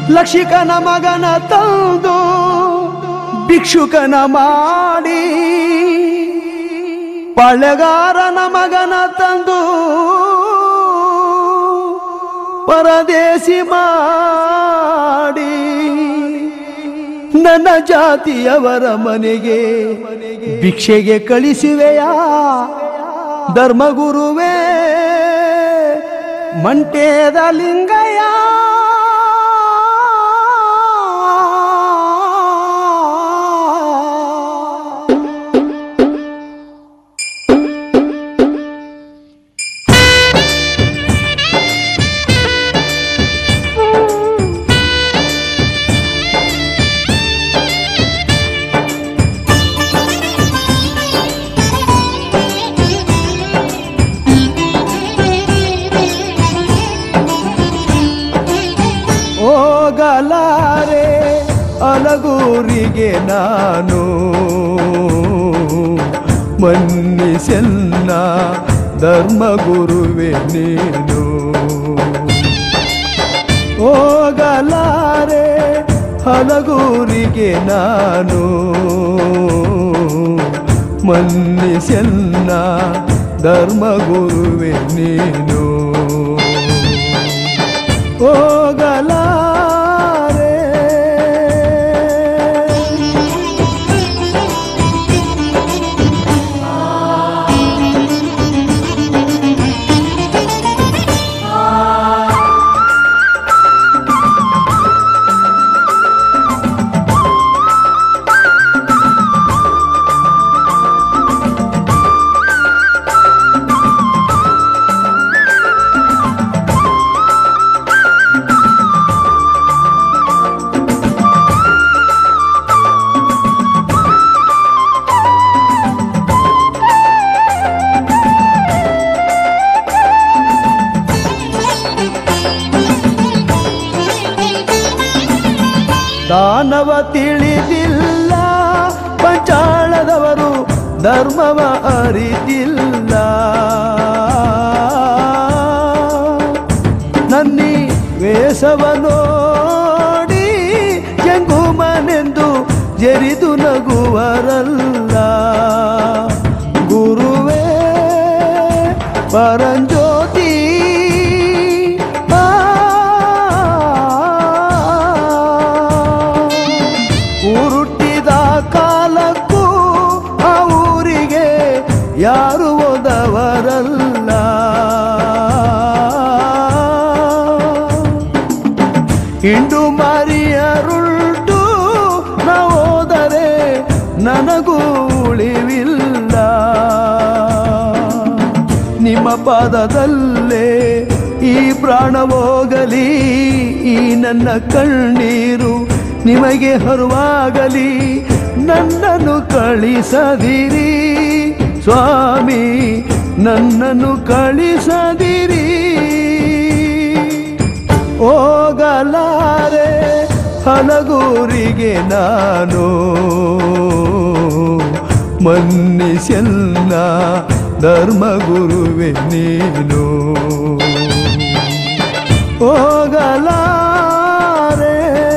ಲಕ್ಷಿಕನ ಮಗನ ತಂದು ಭಿಕ್ಷುಕನ ಮಾಡಿ ಪಳೆಗಾರನ ಮಗನ ತಂದು ಪರದೇಸಿ ಮಾಡಿ ನನ್ನ ಜಾತಿಯವರ ಮನೆಗೆ ಭಿಕ್ಷೆಗೆ ಕಳಿಸುವೆಯಾ ಧರ್ಮಗುರುವೇ ಮಂಟೇದ ಲಿಂಗಯ್ಯ ಹೋಗಲಾರೆ ಅಲಗೂರಿಗೆ ನಾನು ಮನ್ನಿಸೆನ್ನ ಧರ್ಮಗುರುವೆ ನೀನು ಹೋಗಲಾರೆ ಹಲಗೂರಿಗೆ ನಾನು ಮನ್ನಿಸೆನ್ನ ಧರ್ಮಗುರುವೆ ನೀನು ಹೋಗಲಾರೆ ದಾನವ ತಿಳಿದಿಲ್ಲ ಪಂಚಾಳದವರು ಧರ್ಮವ ಅರಿತಿಲ್ಲ ನನ್ನಿ ವೇಷವ ನೋಡಿ ಜಂಗುಮನೆಂದು ಜರಿದು ನಗುವರಲ್ಲ ಗುರುವೇ ಪರಂಜ್ಯೋತಿ ಆ ಉರುಟ್ಟಿದ ಕಾಲಕ್ಕೂ ಆ ಊರಿಗೆ ಯಾರು ಓದವರಲ್ಲ ಹಿಂಡು ಮರಿಯರುಳ್ಟು ನಾವು ಹೋದರೆ ನನಗೂ ಉಳಿವಿಲ್ಲ ನಿಮ್ಮ ಪಾದದಲ್ಲೇ ಈ ಪ್ರಾಣ ಹೋಗಲಿ ಈ ನನ್ನ ಕಣ್ಣೀರು ನಿಮಗೆ ಹರುವಾಗಲಿ ನನ್ನನ್ನು ಕಳಿಸದಿರಿ ಸ್ವಾಮಿ ನನ್ನನ್ನು ಕಳಿಸದಿರಿ ಹೋಗಲಾರೆ ಹಲಗೂರಿಗೆ ನಾನು ಮನ್ನಿಸೆಲ್ಲ ಧರ್ಮಗುರುವೆ ನೀನು ಹೋಗಲಾರೆ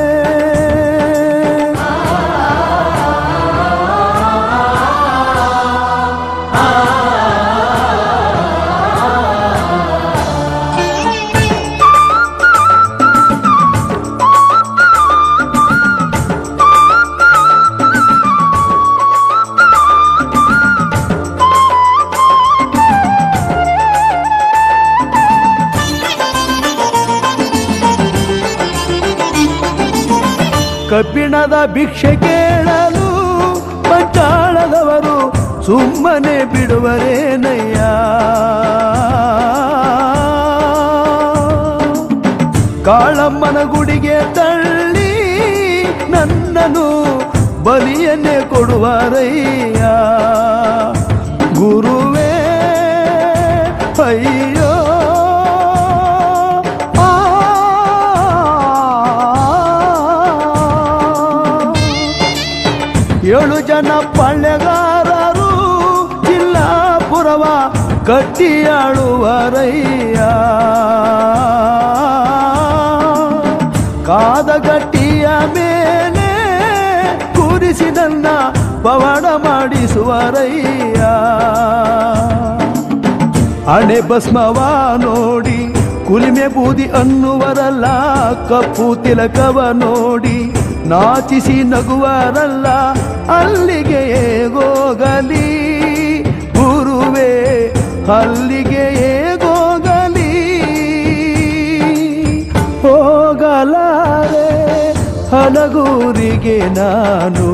ಕಬ್ಬಿಣದ ಭಿಕ್ಷೆ ಕೇಳಲು ಪಂಚಾಳದವರು ಸುಮ್ಮನೆ ಬಿಡುವರೇನಯ್ಯ ಕಾಳಮ್ಮನ ಗುಡಿಗೆ ತಳ್ಳಿ ನನ್ನನು ಬಲಿಯನ್ನೇ ಕೊಡುವರಯ್ಯ ಗುರುವೇ ಅಯ್ಯೋ ಆ ಏಳು ಜನ ಪಳ್ಳೆಗಾರರು ಜಿಲ್ಲಾಪುರವ ಕಟ್ಟಿಯಾಳುವರಯ್ಯ ಕಾದ ಉಳಿಸಿ ನನ್ನ ಪವಾಡ ಮಾಡಿಸುವರಯ್ಯ ಹಣೆ ಭಸ್ಮವ ನೋಡಿ ಕುಲಿಮೆ ಬೂದಿ ಅನ್ನುವರಲ್ಲ ಕಪ್ಪು ತಿಲಕವ ನೋಡಿ ನಾಚಿಸಿ ನಗುವರಲ್ಲ ಅಲ್ಲಿಗೆ ಹೇಗೋಗಲಿ ಗುರುವೇ ಅಲ್ಲಿಗೆ ಹೇಗೋಗಲಿ ಹೋಗಲಾರೆ ಹಲಗೂರಿಗೆ ನಾನು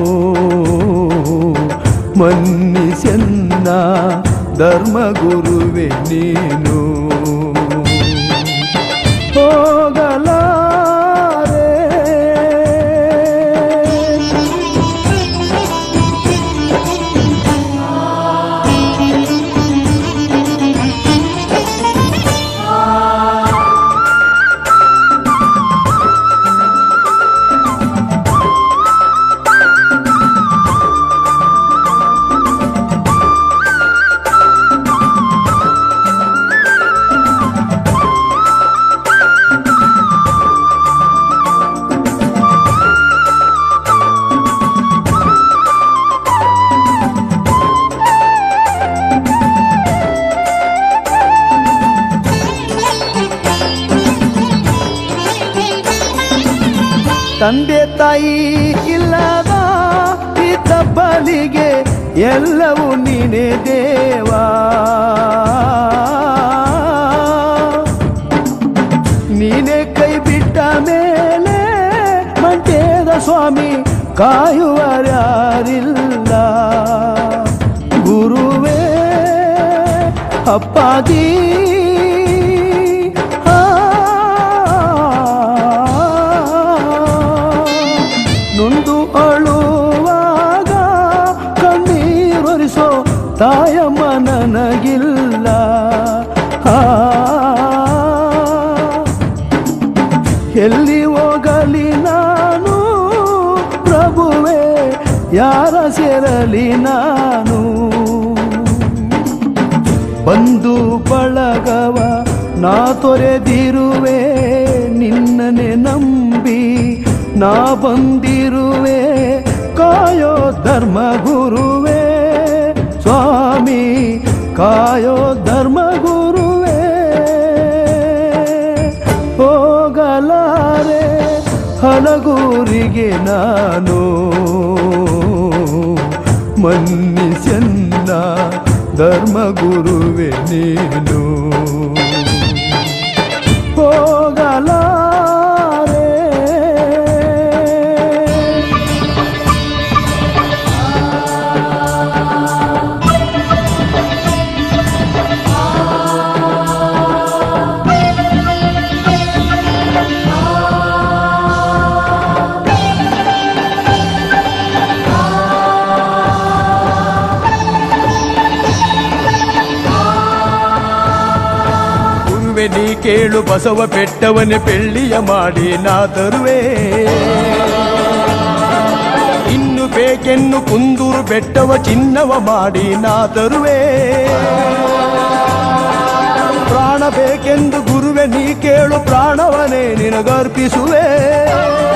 ಮನ್ನಿಸೆನ್ನ ಧರ್ಮಗುರುವೆ ನೀನು ಹೋಗಲಾರೆ ತಂದೆ ತಾಯಿ ಇಲ್ಲದ ಇದ್ದ ಬಲಿಗೆ ಎಲ್ಲವೂ ನೀನೇ ದೇವಾ ನೀನೇ ಕೈ ಬಿಟ್ಟ ಮೇಲೆ ಮಂಟೇದ ಸ್ವಾಮಿ ಕಾಯುವರ್ಯಾರಿಲ್ಲ ಗುರುವೇ ಅಪ್ಪಾಜಿ ಆ, ನೊಂದು ಅಳುವಾಗ ಕಣ್ಣೀರೊರಿಸೋ ತಾಯಮ್ಮ ನನಗಿಲ್ಲ ಆ, ಎಲ್ಲಿ ಹೋಗಲಿ ನಾನು ಪ್ರಭುವೇ ಯಾರ ಸೇರಲಿ ನಾನು ಬಂದು ಬಳಗವ ನಾ ತೊರೆದಿರುವೆ ನಿನ್ನನೆ ನಂಬಿ ನಾ ಬಂದಿರುವೆ ಕಾಯೋ ಧರ್ಮ ಗುರುವೇ ಸ್ವಾಮಿ ಕಾಯೋ ಧರ್ಮ ಗುರುವೇ ಹೋಗಲಾರೆ ಹಲಗೂರಿಗೆ ನಾನು ಮನ್ನಿಸೆನ್ನ ಧರ್ಮಗುರುವೆ ನೀನು ಹೋಗಲಾರೆ ಗುರುವೆ ನೀ ಕೇಳು ಬಸವ ಬೆಟ್ಟವನ್ನೇ ಬೆಳ್ಳಿಯ ಮಾಡಿ ನಾ ತರುವೆ ಇನ್ನು ಬೇಕೆನ್ನು ಕುಂದೂರು ಬೆಟ್ಟವ ಚಿನ್ನವ ಮಾಡಿ ನಾ ತರುವೆ ಪ್ರಾಣ ಬೇಕೆಂದು ಗುರುವೆ ನೀ ಕೇಳು ಪ್ರಾಣವನೇ ನಿನಗರ್ಪಿಸುವೆ